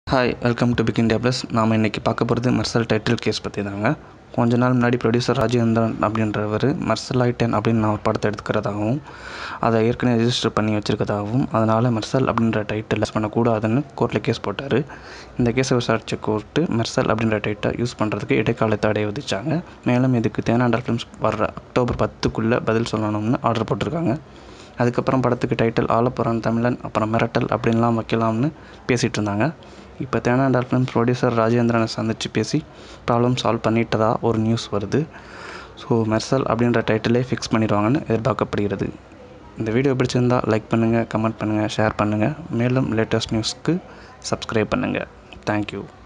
hi welcome to Big India plus நாம் இன்றைக்கி பார்க்க போகிறது மெர்சல் டைட்டில் கேஸ் பற்றி தாங்க கொஞ்ச நாள் முன்னாடி ப்ரொடியூசர் ராஜேந்திரன் அப்படின்றவர் மெர்சல் ஐட்டன் அப்படின்னு நான் ஒரு படத்தை எடுத்துக்கிறதாகவும் அதை ஏற்கனவே ரெஜிஸ்டர் பண்ணி வச்சுருக்கதாகவும் அதனால் மெர்சல் அப்படின்ற டைட்டில் யூஸ் பண்ணக்கூடாதுன்னு கோர்ட்டில் கேஸ் போட்டார் இந்த கேஸை விசாரித்த கோர்ட்டு மெர்சல் அப்படின்ற டைட்டை யூஸ் பண்ணுறதுக்கு இடைக்கால தடை விதிச்சாங்க மேலும் இதுக்கு தேனாண்டா ஃபிலிம்ஸ் வர்ற அக்டோபர் பத்துக்குள்ளே பதில் சொல்லணும்னு ஆர்டர் போட்டிருக்காங்க அதுக்கப்புறம் படத்துக்கு டைட்டில் ஆலப்புறான் தமிழன் அப்புறம் மிரட்டல் அப்படின்லாம் வைக்கலாம்னு பேசிகிட்டு இருந்தாங்க இப்போ தேனாண்டால் ஃபிலிம் ப்ரொடியூசர் ராஜேந்திரனை சந்தித்து பேசி ப்ராப்ளம் சால்வ் பண்ணிட்டதா ஒரு நியூஸ் வருது ஸோ மெர்சல் அப்படின்ற டைட்டிலே ஃபிக்ஸ் பண்ணிடுவாங்கன்னு எதிர்பார்க்கப்படுகிறது இந்த வீடியோ பிடிச்சிருந்தால் லைக் பண்ணுங்கள் கமெண்ட் பண்ணுங்கள் ஷேர் பண்ணுங்கள் மேலும் லேட்டஸ்ட் நியூஸ்க்கு சப்ஸ்கிரைப் பண்ணுங்கள் தேங்க்யூ